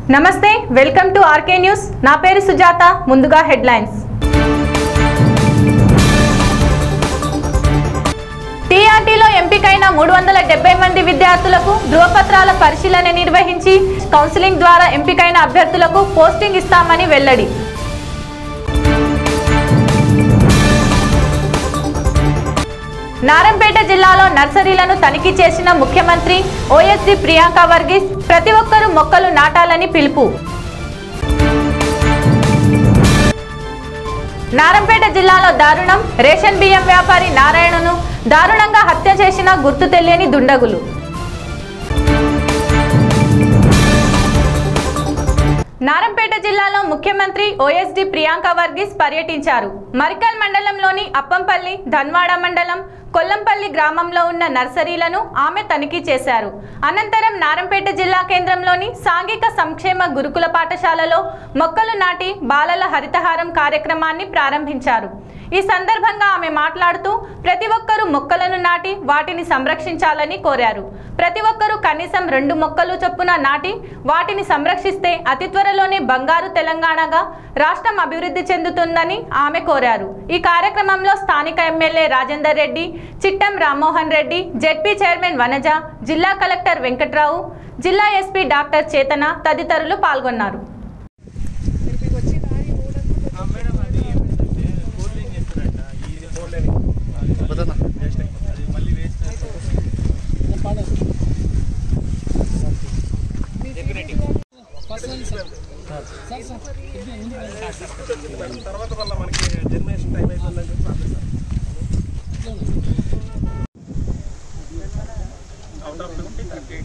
నమస్తే welcome to RK news నా పేరు సుజాత ముందుగా హెడ్లైన్స్ టీఆర్టీలో ఎంపికైన మూడు వందల డెబ్బై మంది విద్యార్థులకు ధృవపత్రాల పరిశీలన నిర్వహించి కౌన్సిలింగ్ ద్వారా ఎంపికైన అభ్యర్థులకు పోస్టింగ్ ఇస్తామని వెల్లడి నారంపేట జిల్లాలో నర్సరీలను తనిఖీ చేసిన ముఖ్యమంత్రి ఓఎస్డి ప్రియాంక వర్గీస్ ప్రతి ఒక్కరూ మొక్కలు నాటాలని పిలుపు నారంపేట జిల్లాలో దారుణం రేషన్ బియ్యం వ్యాపారి నారాయణను దారుణంగా హత్య చేసిన గుర్తు తెలియని దుండగులు నారంపేట జిల్లాలో ముఖ్యమంత్రి ఓఎస్డి ప్రియాంక వర్గీస్ పర్యటించారు మరికల్ మండలంలోని అప్పంపల్లి ధన్వాడ మండలం కొల్లంపల్లి గ్రామంలో ఉన్న నర్సరీలను ఆమె తనిఖీ చేశారు అనంతరం నారంపేట జిల్లా కేంద్రంలోని సాంఘిక సంక్షేమ గురుకుల పాఠశాలలో మొక్కలు నాటి బాలల హరితహారం కార్యక్రమాన్ని ప్రారంభించారు ఈ సందర్భంగా ఆమె మాట్లాడుతూ ప్రతి ఒక్కరూ మొక్కలను నాటి వాటిని సంరక్షించాలని కోరారు ప్రతి ఒక్కరూ కనీసం రెండు మొక్కలు చొప్పున నాటి వాటిని సంరక్షిస్తే అతి త్వరలోనే బంగారు తెలంగాణగా రాష్ట్రం అభివృద్ధి చెందుతుందని ఆమె కోరారు ఈ కార్యక్రమంలో స్థానిక MLA Rajender Reddy Chittam Rammohan Reddy ZP chairman Vanaja జిల్లా కలెక్టర్ వెంకట్రావు జిల్లా ఎస్పీ డాక్టర్ చేతన తదితరులు పాల్గొన్నారు తర్వాత వల్ల మనకి జనరేషన్ టైం అయిపోయిందని చెప్పి ఆపేశారు. Out of fifty thirty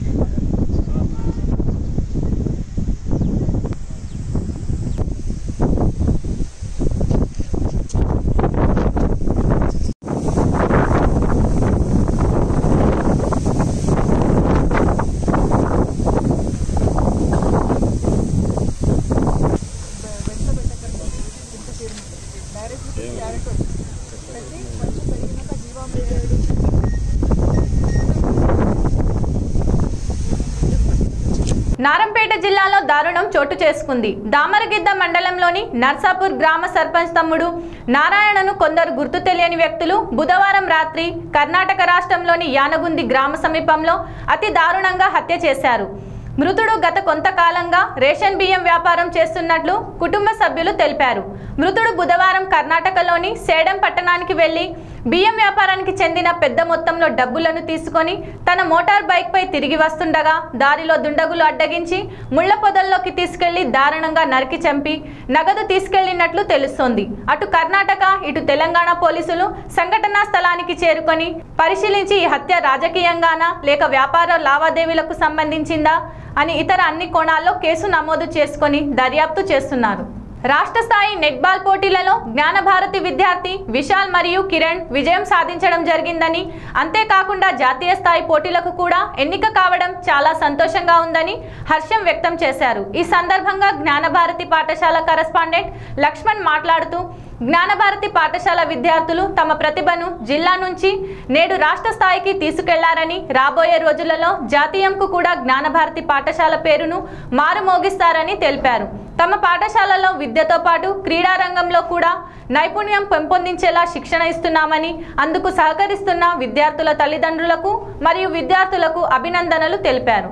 Narampet జిల్లాలో దారుణం చోటు చేసుకుంది దామరగిద్ద మండలంలోని నర్సాపూర్ గ్రామ సర్పంచ్ తమ్ముడు నారాయణను కొందరు గుర్తు తెలియని వ్యక్తులు బుధవారం రాత్రి కర్ణాటక రాష్ట్రంలోని యానగుంది గ్రామ సమీపంలో అతి దారుణంగా హత్య చేశారు మృతుడు గత కొంతకాలంగా రేషన్ బియ్యం వ్యాపారం చేస్తున్నట్లు కుటుంబ సభ్యులు తెలిపారు మృతుడు బుధవారం కర్ణాటకలోని సేడం పట్టణానికి వెళ్లి బియ్యం వ్యాపారానికి చెందిన పెద్ద మొత్తంలో డబ్బులను తీసుకొని తన మోటార్ బైక్ పై తిరిగి వస్తుండగా దారిలో దుండగులు అడ్డగించి ముళ్ల పొదల్లోకి తీసుకెళ్లి దారుణంగా నరికి చంపి నగదు తీసుకెళ్లినట్లు తెలుస్తోంది అటు కర్ణాటక ఇటు తెలంగాణ పోలీసులు సంఘటనా స్థలానికి చేరుకొని పరిశీలించి ఈ హత్య రాజకీయంగానా లేక వ్యాపార లావాదేవీలకు సంబంధించిందా అని ఇతర అన్ని కోణాల్లో కేసు నమోదు చేసుకొని దర్యాప్తు చేస్తున్నారు రాష్ట్ర స్థాయి నెట్బాల్ పోటీలలో జ్ఞానభారతి విద్యార్థి విశాల్ మరియు కిరణ్ విజయం సాధించడం జరిగిందని అంతేకాకుండా జాతీయ స్థాయి పోటీలకు కూడా ఎన్నిక కావడం చాలా సంతోషంగా ఉందని హర్షం వ్యక్తం చేశారు ఈ సందర్భంగా జ్ఞానభారతి పాఠశాల కరస్పాండెంట్ లక్ష్మణ్ మాట్లాడుతూ జ్ఞానభారతి పాఠశాల విద్యార్థులు తమ ప్రతిభను జిల్లా నుంచి నేడు రాష్ట్ర స్థాయికి తీసుకెళ్లారని రాబోయే రోజులలో జాతీయంకు కూడా జ్ఞానభారతి పాఠశాల పేరును మారుమోగిస్తారని తెలిపారు తమ పాఠశాలలో విద్యతో పాటు క్రీడా రంగంలో కూడా నైపుణ్యం పెంపొందించేలా శిక్షణ ఇస్తున్నామని అందుకు సహకరిస్తున్న విద్యార్థుల తల్లిదండ్రులకు మరియు విద్యార్థులకు అభినందనలు తెలిపారు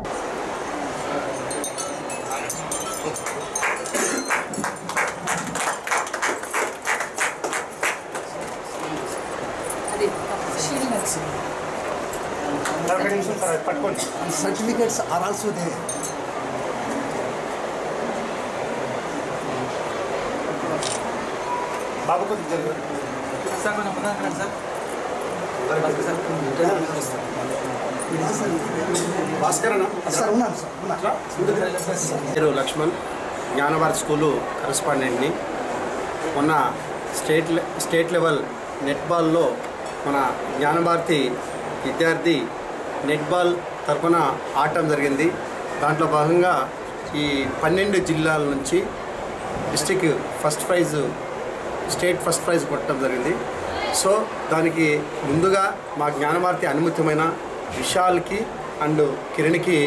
పట్టుకోండి certificates are also there. బాబు కొద్దిగా జరుగు. భాస్కర్ అన్న సార్ ఉన్నాను సార్ ఉన్నా పేరు లక్ష్మణ్ జ్ఞానభారత్ స్కూలు కరస్పాండెంట్ని మొన్న స్టేట్ లె- స్టేట్ లెవెల్ నెట్బాల్లో మన జ్ఞానభారతి విద్యార్థి నెట్బాల్ తరఫున ఆడటం జరిగింది దాంట్లో భాగంగా ఈ పన్నెండు జిల్లాల నుంచి district first prize state first prize కొట్టడం జరిగింది సో దానికి ముందుగా మా జ్ఞానభారతి అనుమతిమైన విశాల్కి అండ్ కిరణ్కి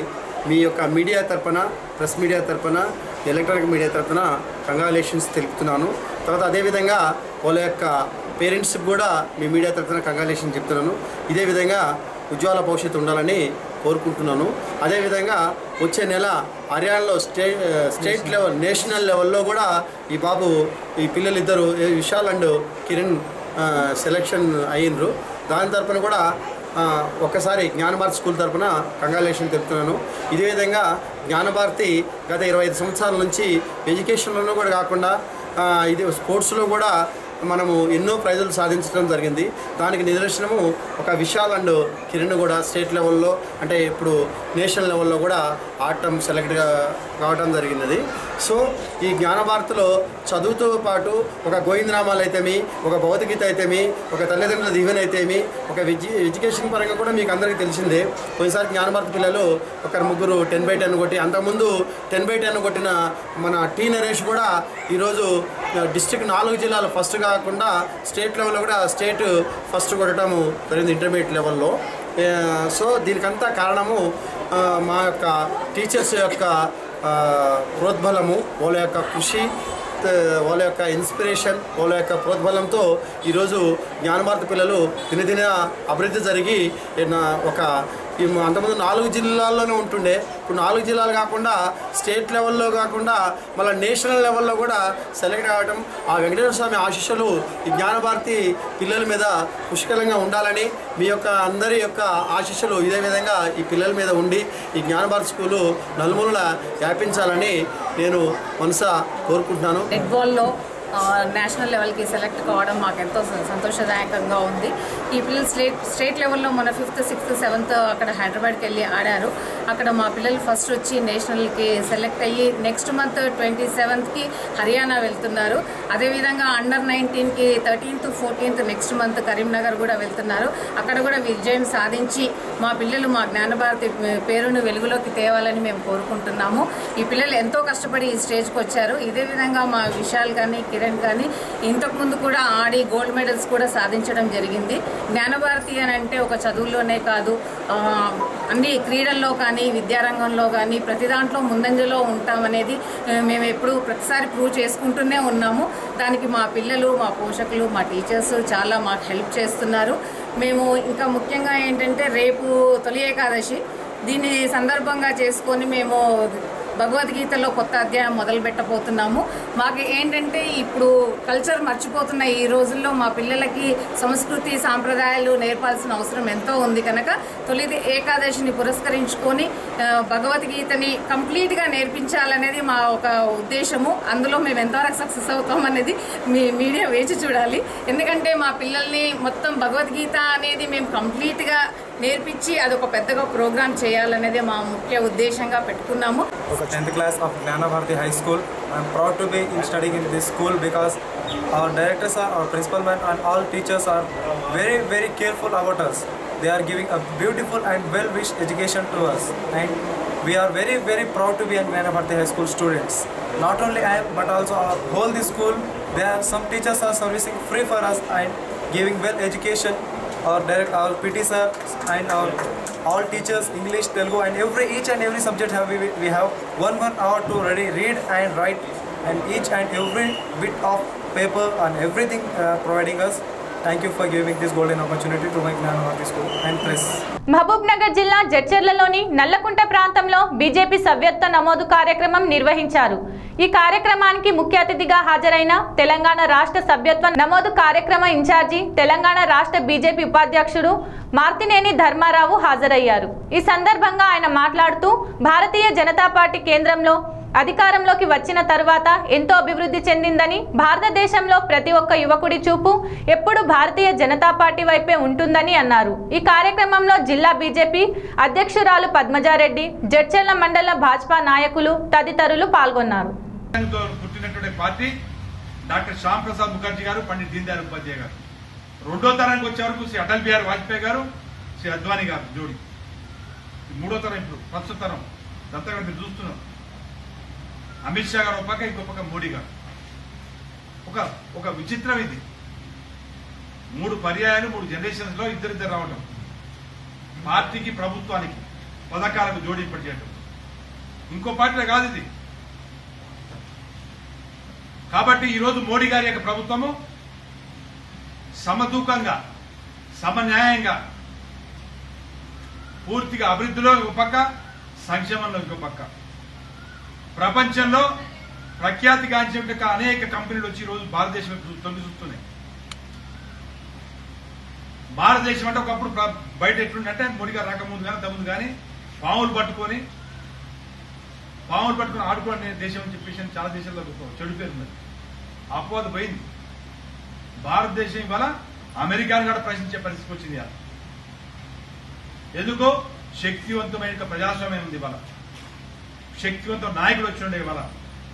మీ యొక్క మీడియా తరపున ప్రెస్ మీడియా తరపున ఎలక్ట్రానిక్ మీడియా తరపున కంగ్రాలేషన్స్ తెలుపుతున్నాను తర్వాత అదేవిధంగా వాళ్ళ యొక్క పేరెంట్స్కి కూడా మీ మీడియా తరపున కంగ్రాలేషన్ చెప్తున్నాను ఇదే విధంగా ఉజ్వల భవిష్యత్తు ఉండాలని కోరుకుంటున్నాను అదేవిధంగా వచ్చే నెల హర్యానాలో స్టే స్టేట్ లెవెల్ నేషనల్ లెవెల్లో కూడా ఈ బాబు ఈ పిల్లలిద్దరు ఏ విశాల్ అండ్ కిరణ్ ఆ, సెలెక్షన్ అయ్యిండ్రు దాని తరపున కూడా ఆ, ఒక్కసారి జ్ఞానభారతి స్కూల్ తరపున కంగ్రాలేషన్ తెలుపుతున్నాను ఇదే విధంగా జ్ఞానభారతి గత ఇరవై ఐదు సంవత్సరాల నుంచి ఎడ్యుకేషన్లోనూ కూడా కాకుండా ఆ, ఇది స్పోర్ట్స్లో కూడా మనము ఎన్నో ప్రైజులు సాధించడం జరిగింది దానికి నిదర్శనము ఒక విశాల్ అండ్ కిరణ్ కూడా స్టేట్ లెవెల్లో అంటే ఇప్పుడు నేషనల్ లెవెల్లో కూడా ఆడటం సెలెక్ట్గా కావడం జరిగినది సో ఈ జ్ఞానభారతిలో చదువుతో పాటు ఒక గోవిందనామాలు అయితేమి ఒక భౌతికగీత అయితేమి ఒక తల్లిదండ్రుల దీవెన అయితేమి ఒక విద్య ఎడ్యుకేషన్ పరంగా కూడా మీకు అందరికీ తెలిసిందే పోయినసారి జ్ఞానభారతి పిల్లలు ఒకరు ముగ్గురు టెన్ బై టెన్ కొట్టి అంతకుముందు టెన్ బై టెన్ కొట్టిన మన టీ నరేష్ కూడా ఈరోజు డిస్టిక్ నాలుగు జిల్లాలు ఫస్ట్ కాకుండా స్టేట్ లెవెల్లో కూడా స్టేట్ ఫస్ట్ కొట్టడం జరిగింది ఇంటర్మీడియట్ లెవెల్లో ఏ, సో దీనికంతా కారణము ఆ, మా యొక్క టీచర్స్ యొక్క ఆ, ప్రోద్బలము వాళ్ళ యొక్క కృషి త- వాళ్ళ యొక్క ఇన్స్పిరేషన్ వాళ్ళ యొక్క ప్రోద్బలంతో ఈరోజు జ్ఞానభారతి పిల్లలు దినదిన అభివృద్ధి జరిగి నా- ఒక ఈ అంతకుముందు నాలుగు జిల్లాల్లోనే ఉంటుండే ఇప్పుడు నాలుగు జిల్లాలు కాకుండా స్టేట్ లెవెల్లో కాకుండా మళ్ళీ నేషనల్ లెవెల్లో కూడా సెలెక్ట్ కావడం ఆ వెంకటేశ్వర స్వామి ఆశీస్సులు ఈ జ్ఞానభారతి పిల్లల మీద పుష్కలంగా ఉండాలని మీ యొక్క అందరి యొక్క ఆశీస్సులు ఇదే విధంగా ఈ పిల్లల మీద ఉండి ఈ జ్ఞానభారతి స్కూలు నలుమూలల వ్యాపించాలని నేను మనసా కోరుకుంటున్నాను నెట్ బాల్లో ఆ, నేషనల్ లెవెల్కి సెలెక్ట్ కావడం మాకు ఎంతో స- సంతోషదాయకంగా ఉంది ఈ పిల్లలు స్టేట్ స్టేట్ లెవెల్లో మన ఫిఫ్త్ సిక్స్త్ సెవెంత్ అక్కడ హైదరాబాద్కి వెళ్ళి ఆడారు అక్కడ మా పిల్లలు ఫస్ట్ వచ్చి నేషనల్కి సెలెక్ట్ అయ్యి నెక్స్ట్ మంత్ ట్వంటీ సెవెంత్కి హర్యానా వెళ్తున్నారు అదేవిధంగా అండర్ నైన్టీన్కి thirteenth fourteenth next month Karimnagar కూడా వెళ్తున్నారు అక్కడ కూడా విజయం సాధించి మా పిల్లలు మా జ్ఞానభారతి పేరును వెలుగులోకి తేవాలని మేము కోరుకుంటున్నాము ఈ పిల్లలు ఎంతో కష్టపడి ఈ స్టేజ్కి వచ్చారు ఇదే విధంగా మా విశాల్ కానీ కిరణ్ కానీ ఇంతకుముందు కూడా ఆడి గోల్డ్ మెడల్స్ కూడా సాధించడం జరిగింది జ్ఞానభారతి అని అంటే ఒక చదువుల్లోనే కాదు ఆ, అన్ని క్రీడల్లో కానీ విద్యారంగంలో కానీ ప్రతి దాంట్లో ముందంజలో ఉంటామనేది ఆ, మేము ఎప్పుడు ప్రతిసారి ప్రూవ్ చేసుకుంటూనే ఉన్నాము దానికి మా పిల్లలు మా పోషకులు మా టీచర్స్ చాలా మాకు హెల్ప్ చేస్తున్నారు మేము ఇంకా ముఖ్యంగా ఏంటంటే రేపు తొలి ఏకాదశి దీన్ని సందర్భంగా చేసుకొని మేము భగవద్గీతలో కొత్త అధ్యాయం మొదలు పెట్టబోతున్నాము మాకు ఏంటంటే ఇప్పుడు కల్చర్ మర్చిపోతున్న ఈ రోజుల్లో మా పిల్లలకి సంస్కృతి సాంప్రదాయాలు నేర్పాల్సిన అవసరం ఎంతో ఉంది కనుక తొలిది ఏకాదశిని పురస్కరించుకొని ఆ, భగవద్గీతని కంప్లీట్గా నేర్పించాలనేది మా ఒక ఉద్దేశము అందులో మేము ఎంతవరకు సక్సెస్ అవుతాం అనేది మీ మీడియా వేచి చూడాలి ఎందుకంటే మా పిల్లల్ని మొత్తం భగవద్గీత అనేది మేము కంప్లీట్గా నేర్పించి అదొక పెద్దగా ప్రోగ్రామ్ చేయాలనేది మా ముఖ్య ఉద్దేశంగా పెట్టుకున్నాము ఒక 10th class of Gnana Bharati High School. I'm proud to be in studying in this school because our directors are, our principal man and all teachers are very, very careful about us. They are giving a beautiful and well-wished education to us. And we are very, very proud to be in Gnana Bharati High School students. Not only I am, but also our whole this school, there are some teachers are servicing free for us and giving well education our direct our PT sir and our all teachers English Telugu and every each and every subject have we, we have one one hour to ready read and write and each and every bit of paper and everything uh, providing us thank you for giving this golden opportunity to my Gnanavati school and press Mahabub Nagar జిల్లా జడ్చర్లలోని నల్లకుంట ప్రాంతంలో BJP సభ్యత్వ నమోదు కార్యక్రమం నిర్వహించారు ఈ కార్యక్రమానికి ముఖ్య అతిథిగా హాజరైన తెలంగాణ రాష్ట్ర సభ్యత్వ నమోదు కార్యక్రమ ఇన్ఛార్జి తెలంగాణ రాష్ట్ర బీజేపీ ఉపాధ్యక్షుడు మార్తినేని ధర్మారావు హాజరయ్యారు ఈ సందర్భంగా ఆయన మాట్లాడుతూ భారతీయ జనతా పార్టీ కేంద్రంలో అధికారంలోకి వచ్చిన తరువాత ఎంతో అభివృద్ధి చెందిందని భారతదేశంలో ప్రతి ఒక్క యువకుడి చూపు ఎప్పుడు భారతీయ జనతా పార్టీ వైపే ఉంటుందని అన్నారు ఈ కార్యక్రమంలో జిల్లా బీజేపీ అధ్యక్షురాలు పద్మజారెడ్డి జడ్చెర్ల మండల భాజపా నాయకులు తదితరులు పాల్గొన్నారు తో పుట్టినటువంటి పార్టీ డాక్టర్ శ్యామ్ ప్రసాద్ ముఖర్జీ గారు పండిట్ దీన్ దయాళ్ ఉపాధ్యాయ గారు రెండో తరానికి వచ్చే వరకు శ్రీ అటల్ బిహారీ వాజ్పేయి గారు శ్రీ అద్వానీ గారు జోడి ఈ మూడో తరం ఇప్పుడు ప్రస్తుత తరం దత్తా గారు మీరు చూస్తున్నారు అమిత్ షా గారు ఒక పక్క ఇంకో పక్క మోడీ గారు ఒక ఒక విచిత్రం ఇది మూడు పర్యాయాలు మూడు జనరేషన్స్ లో ఇద్దరిద్దరు రావటం పార్టీకి ప్రభుత్వానికి పథకాలకు జోడింపడి చేయటం ఇంకో పార్టీలో కాదు ఇది కాబట్టి ఈరోజు మోడీ గారి యొక్క ప్రభుత్వము సమతూకంగా సమన్యాయంగా పూర్తిగా అభివృద్ధిలో ఒక పక్క సంక్షేమంలో ఇంకో పక్క ప్రపంచంలో ప్రఖ్యాతిగాంచిన అనేక కంపెనీలు వచ్చి ఈరోజు భారతదేశం వైపు తొంగి చూస్తున్నాయి భారతదేశం అంటే ఒకప్పుడు ప్ర- బయట ఎట్లుందంటే మోడీ గారు రాకముందు కానీ తమ్ముందు కానీ పాములు పట్టుకొని పాములు పట్టుకొని ఆడుకునే దేశం అని చెప్పేసి చాలా దేశాల్లో ఒక చెడు పేరు ఉన్నది అపవాదు పోయింది భారతదేశం ఇవాళ అమెరికాను కూడా ప్రశ్నించే పరిస్థితికి వచ్చింది ఇవాళ ఎందుకో శక్తివంతమైన ప్రజాస్వామ్యం ఉంది ఇవాళ శక్తివంత నాయకుడు వచ్చి ఉండే ఇవాళ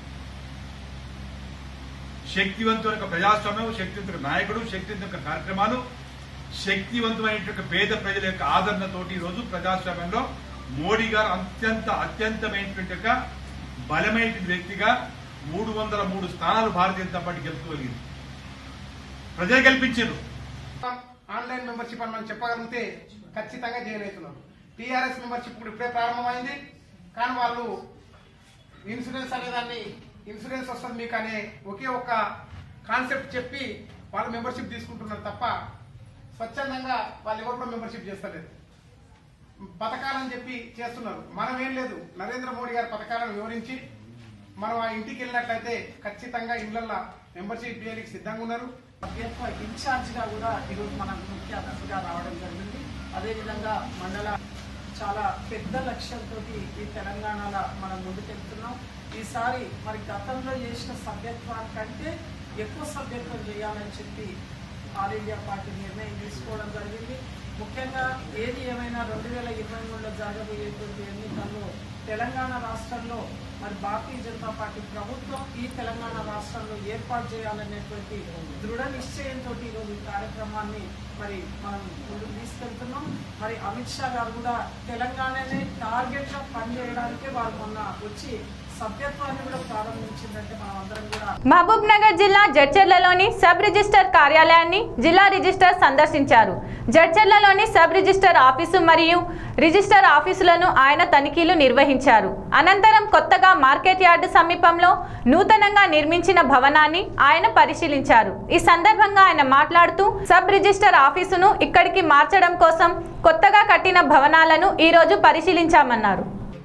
శక్తివంతమైన ప్రజాస్వామ్యం శక్తివంతుల నాయకుడు శక్తివంతుల కార్యక్రమాలు శక్తివంతమైనటువంటి పేద ప్రజల యొక్క ఆదరణతోటి ఈరోజు ప్రజాస్వామ్యంలో మోడీ గారు అత్యంత అత్యంతమైనటువంటి యొక్క బలమైనటువంటి వ్యక్తిగా మూడు వందల మూడు స్థానాలు భారతీయ జనతా పార్టీ గెలుచుకోగలిగింది ప్రజలు గెలిపించారు ఆన్లైన్ మెంబర్షిప్ అని మనం చెప్పగలిగితే ఖచ్చితంగా జాయిన్ అవుతున్నాం టీఆర్ఎస్ మెంబర్షిప్ కూడా ఇప్పుడే ప్రారంభమైంది కానీ వాళ్ళు ఇన్సూరెన్స్ అనేదాన్ని ఇన్సూరెన్స్ వస్తుంది మీకు అనే ఒకే ఒక కాన్సెప్ట్ చెప్పి వాళ్ళు మెంబర్షిప్ తీసుకుంటున్నారు తప్ప స్వచ్ఛందంగా వాళ్ళు ఎవరు కూడా మెంబర్షిప్ చేస్తలేదు పథకాలని చెప్పి చేస్తున్నారు మనం ఏం లేదు నరేంద్ర మోడీ గారి పథకాలను వివరించి మనం ఆ ఇంటికి వెళ్ళినట్లయితే ఖచ్చితంగా ఇళ్లల్లో మెంబర్షిప్ చేయడానికి సిద్ధంగా ఉన్నారు సభ్యత్వ ఇన్ఛార్జ్ గా కూడా ఈరోజు మనకు ముఖ్య అతిథిగా రావడం జరిగింది అదేవిధంగా మండల చాలా పెద్ద లక్ష్యంతో ఈ తెలంగాణలో మనం ముందుకెళ్తున్నాం ఈసారి మరి గతంలో చేసిన సభ్యత్వానికంటే ఎక్కువ సభ్యత్వం చేయాలని చెప్పి ఆల్ ఇండియా పార్టీ నిర్ణయం తీసుకోవడం జరిగింది ముఖ్యంగా ఏది ఏమైనా రెండు వేల ఇరవై మూడులో జరగబోయేటువంటి ఎన్నికల్లో తెలంగాణ రాష్ట్రంలో మరి భారతీయ జనతా పార్టీ ప్రభుత్వం ఈ తెలంగాణ రాష్ట్రంలో ఏర్పాటు చేయాలనేటువంటి దృఢ నిశ్చయంతో ఈరోజు ఈ కార్యక్రమాన్ని మరి మనం ముందుకు తీసుకెళ్తున్నాం మరి అమిత్ షా గారు కూడా తెలంగాణనే టార్గెట్గా పనిచేయడానికే వారు మొన్న వచ్చి సభ్యత్వాన్ని కూడా ప్రారంభించిందంటే మనం అందరం కూడా మహబూబ్ నగర్ జిల్లా జడ్చర్లలోని సబ్ రిజిస్టర్ కార్యాలయాన్ని జిల్లా రిజిస్టర్ సందర్శించారు జడ్చర్లలోని సబ్ రిజిస్టర్ ఆఫీసు మరియు రిజిస్టర్ ఆఫీసులను ఆయన తనిఖీలు నిర్వహించారు అనంతరం కొత్తగా మార్కెట్ యార్డు సమీపంలో నూతనంగా నిర్మించిన భవనాన్ని ఆయన పరిశీలించారు ఈ సందర్భంగా ఆయన మాట్లాడుతూ సబ్ రిజిస్టర్ ఆఫీసును ఇక్కడికి మార్చడం కోసం కొత్తగా కట్టిన భవనాలను ఈ రోజు పరిశీలించామన్నారు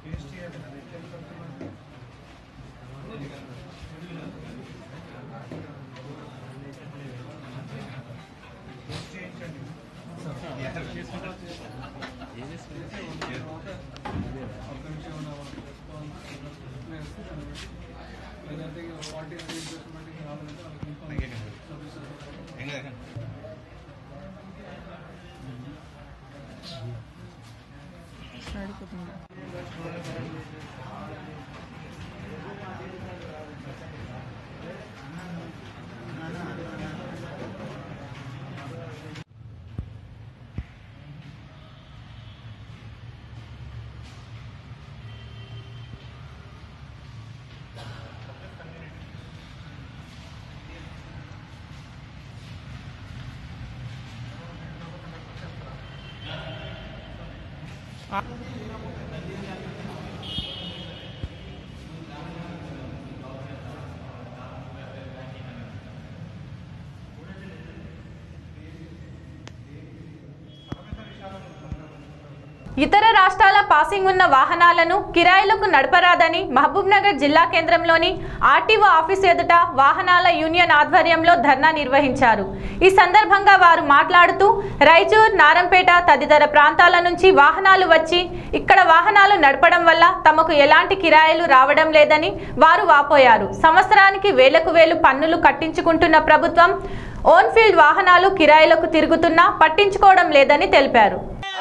ఇతర రాష్ట్రాల పాసింగ్ ఉన్న వాహనాలను కిరాయిలకు నడపరాదని మహబూబ్ నగర్ జిల్లా కేంద్రంలోని ఆర్టీఓ ఆఫీస్ ఎదుట వాహనాల యూనియన్ ఆధ్వర్యంలో ధర్నా నిర్వహించారు ఈ సందర్భంగా వారు మాట్లాడుతూ రాయచూర్ నారంపేట తదితర ప్రాంతాల నుంచి వాహనాలు వచ్చి ఇక్కడ వాహనాలు నడపడం వల్ల తమకు ఎలాంటి కిరాయిలు రావడం లేదని వారు వాపోయారు సంవత్సరానికి వేలకు వేలు పన్నులు కట్టించుకుంటున్న ప్రభుత్వం ఓన్ ఫీల్డ్ వాహనాలు కిరాయిలకు తిరుగుతున్నా పట్టించుకోవడం లేదని తెలిపారు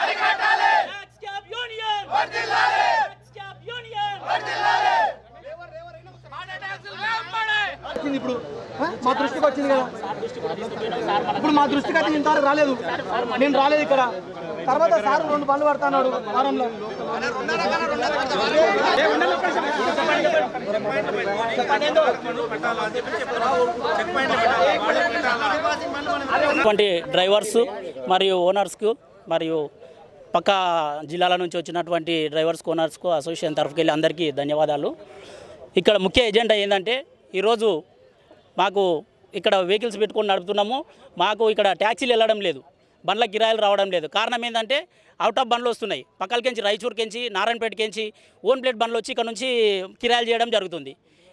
వచ్చింది ఇప్పుడు ఆ? మా దృష్టికి వచ్చింది కదా ఇప్పుడు మా దృష్టికి అయితే ఇంతవరకు రాలేదు నేను రాలేదు ఇక్కడ తర్వాత సార్ రెండు పనులు పడతాడు వారంలో అటువంటి డ్రైవర్స్ మరియు ఓనర్స్కు మరియు పక్క జిల్లాల నుంచి వచ్చినటువంటి డ్రైవర్స్ కోనర్స్కు అసోసియేషన్ తరఫుకి వెళ్ళి అందరికీ ధన్యవాదాలు ఇక్కడ ముఖ్య ఎజెండా ఏంటంటే ఈరోజు మాకు ఇక్కడ వెహికల్స్ పెట్టుకొని నడుపుతున్నాము మాకు ఇక్కడ ట్యాక్సీలు వెళ్ళడం లేదు బండ్ల కిరాయిలు రావడం లేదు కారణం ఏంటంటే అవుట్ ఆఫ్ బండ్లు వస్తున్నాయి పక్కలకెంచి రాయచూర్కెంచి నారాయణపేటకెంచి ఓన్ ప్లేట్ బండ్లు వచ్చి ఇక్కడ నుంచి కిరాయిలు చేయడం జరుగుతుంది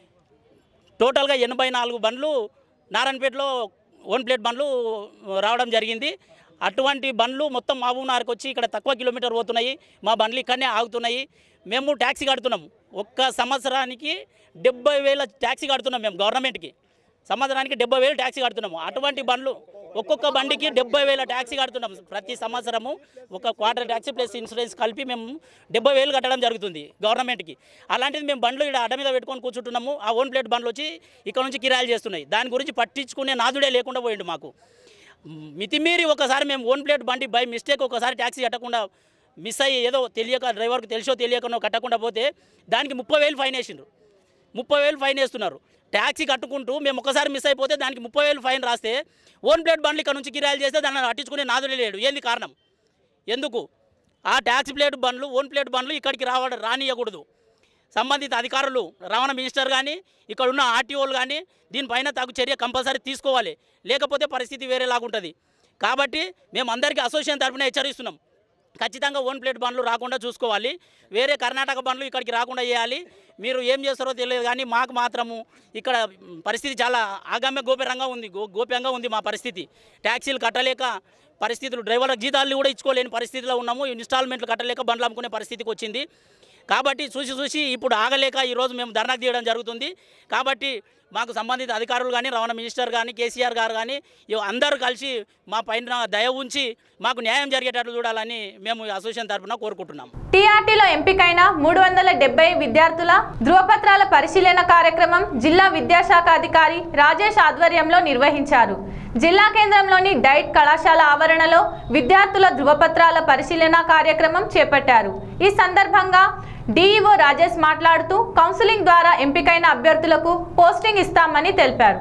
టోటల్గా ఎనభై నాలుగు బండ్లు నారాయణపేటలో ఓన్ ప్లేట్ బండ్లు రావడం జరిగింది అటువంటి బండ్లు మొత్తం మహబూబ్నగర్కి వచ్చి ఇక్కడ తక్కువ కిలోమీటర్ పోతున్నాయి మా బండ్లు ఇక్కడనే ఆగుతున్నాయి మేము ట్యాక్సీ కడుతున్నాం ఒక్క సంవత్సరానికి డెబ్బై వేల ట్యాక్సీ కడుతున్నాం మేము గవర్నమెంట్కి సంవత్సరానికి డెబ్బై వేలు ట్యాక్సీ కడుతున్నాము అటువంటి బండ్లు ఒక్కొక్క బండికి డెబ్బై వేల ట్యాక్సీ కడుతున్నాం ప్రతి సంవత్సరము ఒక క్వార్టర్ ట్యాక్సీ ప్లస్ ఇన్సూరెన్స్ కలిపి మేము డెబ్బై వేలు కట్టడం జరుగుతుంది గవర్నమెంట్కి అలాంటిది మేము బండ్లు ఇక్కడ అడ్డ మీద పెట్టుకొని కూర్చుంటున్నాము ఆ ఓన్ ప్లేట్ బండ్లు వచ్చి ఇక్కడ నుంచి కిరాయిలు చేస్తున్నాయి దాని గురించి పట్టించుకునే నాదుడే లేకుండా పోయిండు మాకు మితిమీరి ఒకసారి మేము ఓన్ ప్లేట్ బండి బై మిస్టేక్ ఒకసారి ట్యాక్సీ కట్టకుండా మిస్ అయ్యి ఏదో తెలియక డ్రైవర్కి తెలిసో తెలియకనో కట్టకుండా పోతే దానికి ముప్పై వేలు ఫైన్ వేసిండ్రు ముప్పై వేలు ఫైన్ వేస్తున్నారు ట్యాక్సీ కట్టుకుంటూ మేము ఒకసారి మిస్ అయిపోతే దానికి ముప్పై వేలు ఫైన్ రాస్తే ఓన్ ప్లేట్ బండ్లు ఇక్కడ నుంచి కిరాయిలు చేస్తే దాన్ని అట్టించుకునే నాదులే లేడు ఏంది కారణం ఎందుకు ఆ ట్యాక్సీ ప్లేట్ బండ్లు ఓన్ ప్లేట్ బండ్లు ఇక్కడికి రావడం రానియకూడదు సంబంధిత అధికారులు రవాణా మినిస్టర్ కానీ ఇక్కడ ఉన్న ఆర్టీఓలు కానీ దీనిపైన తగు చర్య కంపల్సరీ తీసుకోవాలి లేకపోతే పరిస్థితి వేరేలాగుంటుంది కాబట్టి మేము అందరికీ అసోసియేషన్ తరఫున హెచ్చరిస్తున్నాం ఖచ్చితంగా ఓన్ ప్లేట్ బండ్లు రాకుండా చూసుకోవాలి వేరే కర్ణాటక బండ్లు ఇక్కడికి రాకుండా చేయాలి మీరు ఏం చేస్తారో తెలియదు కానీ మాకు మాత్రము ఇక్కడ పరిస్థితి చాలా ఆగమ్య గోప్యంగా ఉంది గో గోప్యంగా ఉంది మా పరిస్థితి ట్యాక్సీలు కట్టలేక పరిస్థితులు డ్రైవర్లకు జీతాలు కూడా ఇచ్చుకోలేని పరిస్థితిలో ఉన్నాము ఇన్స్టాల్మెంట్లు కట్టలేక బండ్లు అమ్ముకునే పరిస్థితికి వచ్చింది కాబట్టి చూసి చూసి ఇప్పుడు ఆగలేక ఈరోజు మేము ధర్నాకు తీయడం జరుగుతుంది కాబట్టి మాకు సంబంధిత అధికారులు కానీ రవాణా మినిస్టర్ కానీ కేసీఆర్ గారు కానీ ఇవ- అందరూ కలిసి మా పైన దయ ఉంచి మాకు న్యాయం జరిగేటట్లు చూడాలని మేము ఈ అసోసియేషన్ తరఫున కోరుకుంటున్నాం టీఆర్టీలో ఎంపికైన మూడు వందల డెబ్బై విద్యార్థుల ధృవపత్రాల పరిశీలన కార్యక్రమం జిల్లా విద్యాశాఖ అధికారి రాజేష్ ఆధ్వర్యంలో నిర్వహించారు జిల్లా కేంద్రంలోని డైట్ కళాశాల ఆవరణలో విద్యార్థుల ధృవపత్రాల పరిశీలన కార్యక్రమం చేపట్టారు ఈ సందర్భంగా డీఈఓ రాజేష్ మాట్లాడుతూ కౌన్సిలింగ్ ద్వారా ఎంపికైన అభ్యర్థులకు పోస్టింగ్ ఇస్తామని తెలిపారు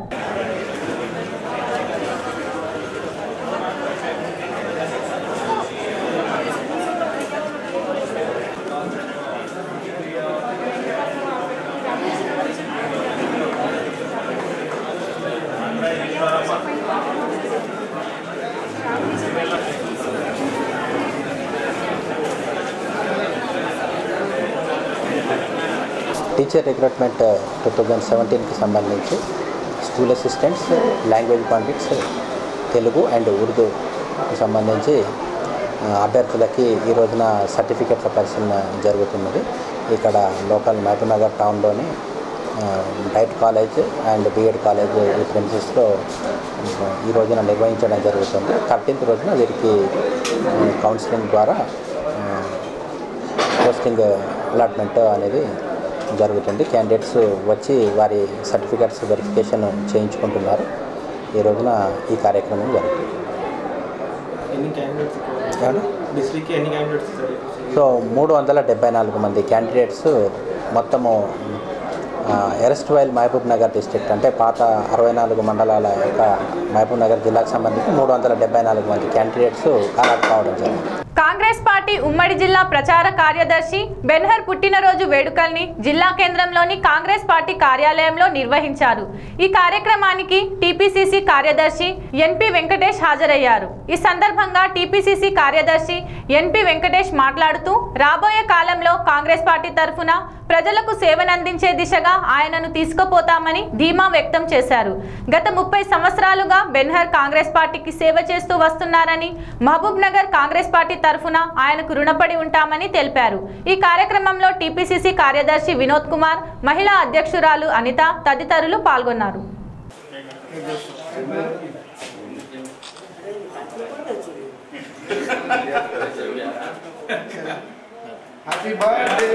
టీచర్ రిక్రూట్మెంట్ టూ థౌజండ్ సెవెంటీన్కి సంబంధించి school assistants language pandits Telugu and ఉర్దూకి సంబంధించి ఆ, అభ్యర్థులకి ఈ రోజున సర్టిఫికెట్ల పరిశీలన జరుగుతున్నది ఇక్కడ లోకల్ మహబూబ్నగర్ టౌన్లోని ఆ, DIET college and B Ed college ఈ ప్రిన్సెస్లో ఈ రోజున నిర్వహించడం జరుగుతుంది థర్టీన్త్ రోజున వీరికి ఆ, కౌన్సిలింగ్ ద్వారా ఆ, పోస్టింగ్ అలాట్మెంట్ అనేది జరుగుతుంది క్యాండిడేట్స్ వచ్చి వారి సర్టిఫికెట్స్ వెరిఫికేషన్ చేయించుకుంటున్నారు ఈ రోజున ఈ కార్యక్రమం జరుగుతుంది ఎన్ని క్యాండిడేట్స్ ఏమండి? డిస్ట్రిక్ట్కి ఎన్ని క్యాండిడేట్స్ సో మూడు వందల డెబ్బై నాలుగు మంది క్యాండిడేట్స్ మొత్తము arrest while Mahabubnagar district అంటే పాత అరవై నాలుగు మండలాల యొక్క మహబూబ్ నగర్ జిల్లాకు సంబంధించి మూడు వందల డెబ్బై నాలుగు మంది క్యాండిడేట్స్ ఖరారు కావడం జరిగింది కాంగ్రెస్ పార్టీ ఉమ్మడి జిల్లా ప్రచార కార్యదర్శి బెన్హర్ పుట్టినరోజు వేడుకల్ని జిల్లా కేంద్రంలోని కాంగ్రెస్ పార్టీ కార్యాలయంలో నిర్వహించారు ఈ కార్యక్రమానికి టీపీసీసీ కార్యదర్శి ఎన్పి వెంకటేష్ హాజరయ్యారు ఈ సందర్భంగా టీపీసీసీ కార్యదర్శి ఎన్పి వెంకటేష్ మాట్లాడుతూ రాబోయే కాలంలో కాంగ్రెస్ పార్టీ తరఫున ప్రజలకు సేవనందించే దిశగా ఆయనను తీసుకుపోతామని ధీమా వ్యక్తం చేశారు గత ముప్పై సంవత్సరాలుగా బెన్హర్ కాంగ్రెస్ పార్టీకి సేవ చేస్తూ వస్తున్నారని మహబూబ్ నగర్ కాంగ్రెస్ పార్టీ తరఫున ఆయనకు రుణపడి ఉంటామని తెలిపారు ఈ కార్యక్రమంలో టీపీసీసీ కార్యదర్శి వినోద్ కుమార్ మహిళా అధ్యక్షురాలు అనిత తదితరులు పాల్గొన్నారు హ్యాపీ బర్త్డే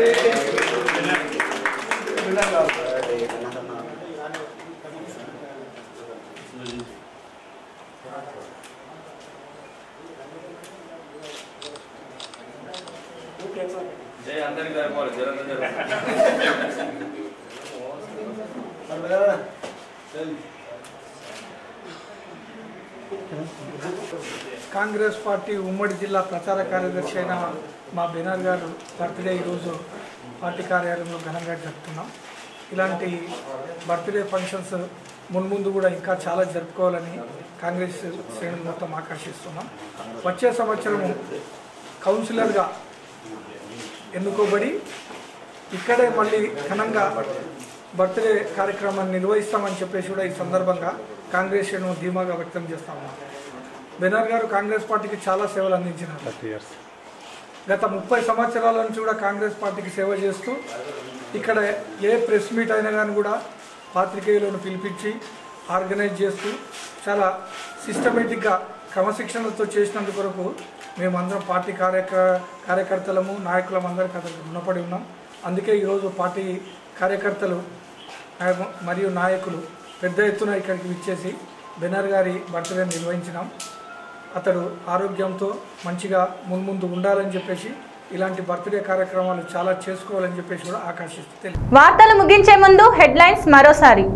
కాంగ్రెస్ పార్టీ ఉమ్మడి జిల్లా ప్రచార కార్యదర్శి అయిన మా బెనర్ గారు బర్త్డే ఈరోజు పార్టీ కార్యాలయంలో ఘనంగా జరుపుతున్నాం ఇలాంటి బర్త్డే ఫంక్షన్స్ మున్ముందు కూడా ఇంకా చాలా జరుపుకోవాలని కాంగ్రెస్ శ్రేణులు మొత్తం ఆకర్షిస్తున్నాం వచ్చే సంవత్సరము కౌన్సిలర్గా ఎన్నుకోబడి ఇక్కడే మళ్ళీ ఘనంగా బర్త్డే కార్యక్రమాన్ని నిర్వహిస్తామని చెప్పేసి కూడా ఈ సందర్భంగా కాంగ్రెస్ శ్రేణులు ధీమాగా వ్యక్తం చేస్తా ఉన్నాం బెనర్ గారు కాంగ్రెస్ పార్టీకి చాలా సేవలు అందించినారు గత ముప్పై సంవత్సరాల నుంచి కూడా కాంగ్రెస్ పార్టీకి సేవ చేస్తూ ఇక్కడ ఏ ప్రెస్ మీట్ అయినా కానీ కూడా పాత్రికేయులను పిలిపించి ఆర్గనైజ్ చేస్తూ చాలా సిస్టమేటిక్గా క్రమశిక్షణతో చేసినందుకు కొరకు మేమందరం పార్టీ కార్యక కార్యకర్తలము నాయకులం అందరికీ అతనికి రుణపడి ఉన్నాం అందుకే ఈరోజు పార్టీ కార్యకర్తలు ఆ- మరియు నాయకులు పెద్ద ఎత్తున ఇక్కడికి విచ్చేసి బెనర్ గారి బర్త్డే నిర్వహించినాం అతడు ఆరోగ్యంతో మంచిగా మున్ముందు ఉండాలని చెప్పేసి ఇలాంటి బర్త్డే కార్యక్రమాలు చాలా చేసుకోవాలని చెప్పేసి కూడా ఆకాశిస్తూ తెలియదు వార్తలు ముగించే ముందు హెడ్లైన్స్ మరోసారి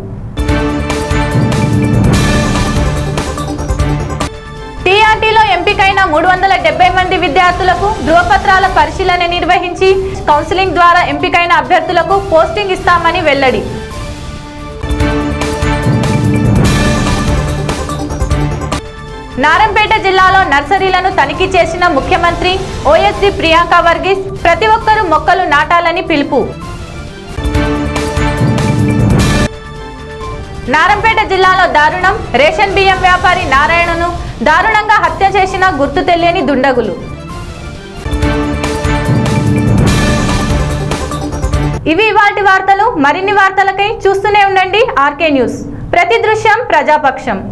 టీఆర్టీలో ఎంపికైన మూడు వందల డెబ్బై మంది విద్యార్థులకు ధృవపత్రాల పరిశీలన నిర్వహించి కౌన్సిలింగ్ ద్వారా ఎంపికైన అభ్యర్థులకు పోస్టింగ్ ఇస్తామని వెల్లడి నారంపేట జిల్లాలో నర్సరీలను తనిఖీ చేసిన ముఖ్యమంత్రి ఓఎస్డీ ప్రియాంక వర్గీస్ ప్రతి ఒక్కరూ మొక్కలు నాటాలని పిలుపు నారంపేట జిల్లాలో దారుణం రేషన్ బియ్యం వ్యాపారి నారాయణను దారుణంగా హత్య చేసిన గుర్తు తెలియని దుండగులు ఇవి ఇవాటి వార్తలు మరిన్ని వార్తలకై చూస్తూనే ఉండండి ఆర్కే న్యూస్ ప్రతి దృశ్యం ప్రజాపక్షం